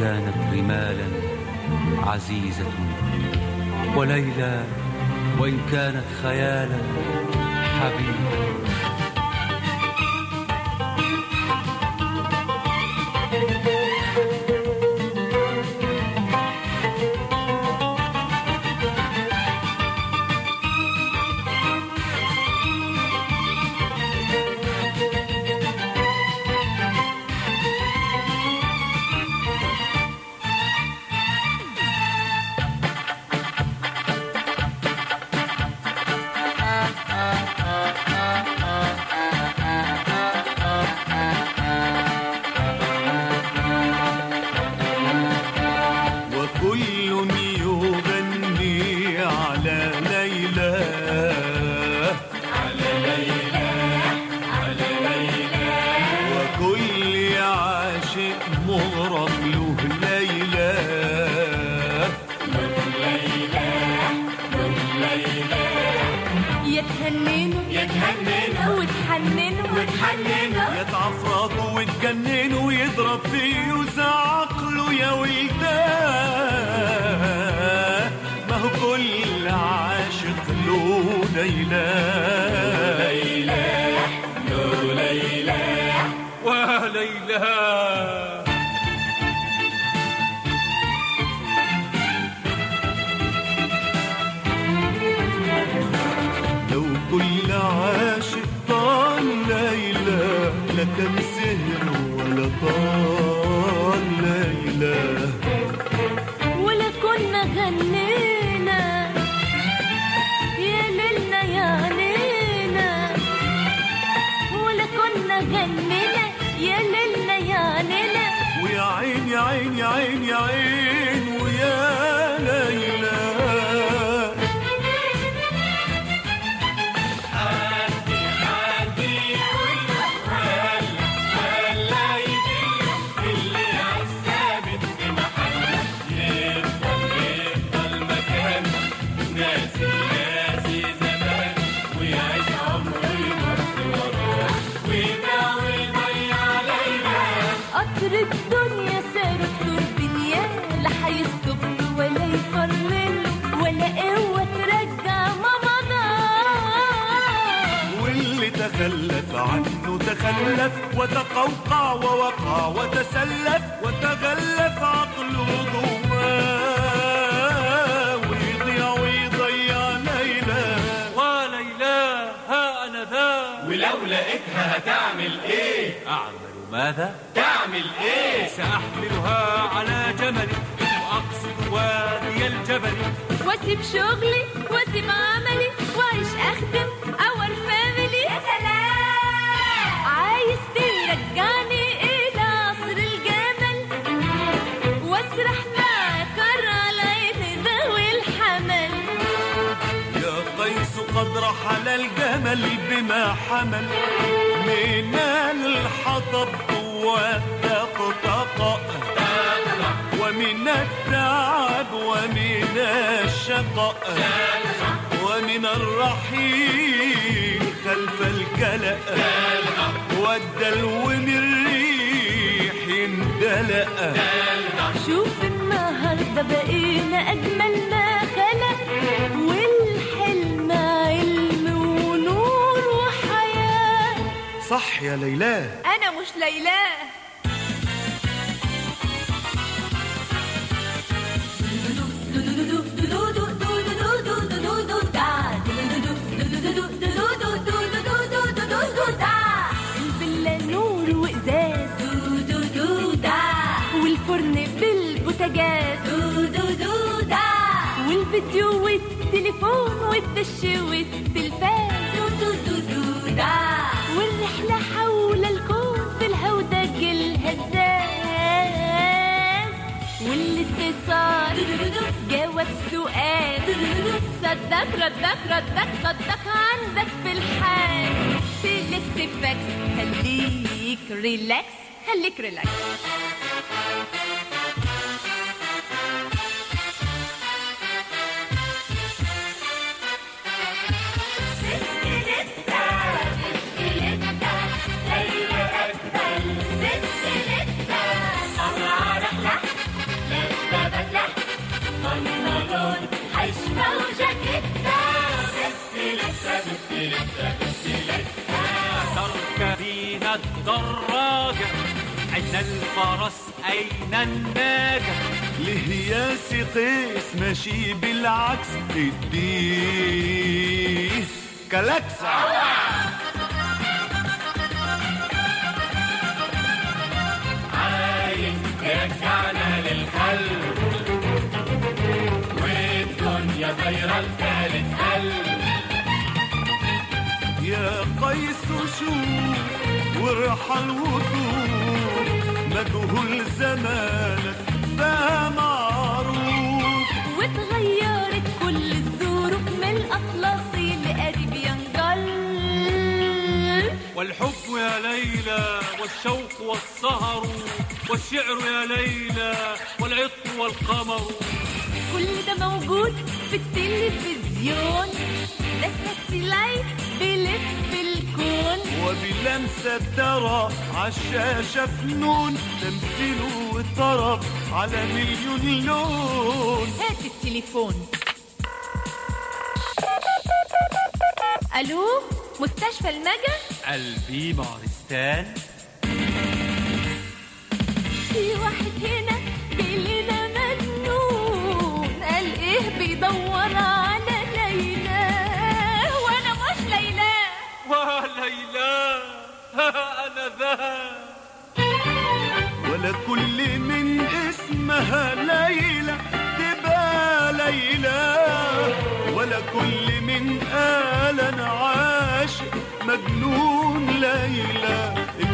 كانت رمالا عزيزة وليلى وإن كانت خيالا حبيبة وكل يغني على ليلى على ليلى على ليلى وكل عاشق مغرق له ليلى له ليلى له ليلى يتهننوا يتهننوا وتحننوا وتحننوا يتعفرطوا ويتجننوا ويضرب فيه وعقله يا ولدان ما هو كل عاشق له ليلى ليلى له ليلى وليلى لو كل عاشق طال ليلى لكان سهر ولا طال ليلى ولا كنا غنينا يا ليلنا يا ليلنا ولا كنا غنينا يا ليلنا يا ليلنا ويا عين يا عين يا عين يا عين ويا ليلى قطر الدنيا سار التوربين لا هيسكب ولا يفرل ولا قوة ترجع ما مضى واللي تخلف عنه تخلف وتقوقع ووقع وتسلف وتغلف عقله ضواه ويضيع ويضيع ليلى وليلى ها أنا ذا ولو لقيتها هتعمل ايه أعمل ماذا؟ تعمل ايه سأحملها على جملي وأقصد وادي الجبل واسيب شغلي واسيب عملي واعيش اخدم اور فاميلي يا سلام عايز ترجعني الى عصر الجمل واسرح معاك على عين ذوي الحمل يا قيس قد رحل الجمل بما حمل من الحطب والتقطق ومن التعب ومن الشقاء ومن الرحيل خلف الكلأ والدلو من ريح دلأ شوف النهارده بقينا اجمل ما خلق والحلم علم ونور وحياه صح يا ليلى انا مش ليلى الفيلا نور وازاز والفرن بالبوتاجاز والفيديو والتليفون والدش والتلفاز والرحلة حول الكون في الهودج الهزاز والاتصال جواب سؤال صدق ردك ردك صدق عندك في الحال تلف فاكس خليك ريلاكس خليك ريلاكس أين الدراجة أين الفرس أين الناجة ليه يا سي قيس ماشي بالعكس اديه كلاكسة عايز ترجعنا للخلق والدنيا دايرة لثالث قلب يا قيس شوف وارحل وطوف مجهول زمانك بقى معروف واتغيرت كل الظروف من الأطلسي لقريب ينجل والحب يا ليلى والشوق والسهر والشعر يا ليلى والعطر والقمر كل ده موجود في التلفزيون ده الساتلايت بيلف الكون وبلمسة ترى عالشاشة فنون تمثيل وطرب على مليون لون هات التليفون الو مستشفى المجا قلبي مارستان في واحد هنا بيلنا مجنون قال ايه بيدور على ليلى وانا مش ليلى وليلى ها أنا ذا ولا كل من اسمها ليلى تبقى ليلى ولا كل من قال انا عاشق مجنون ليلى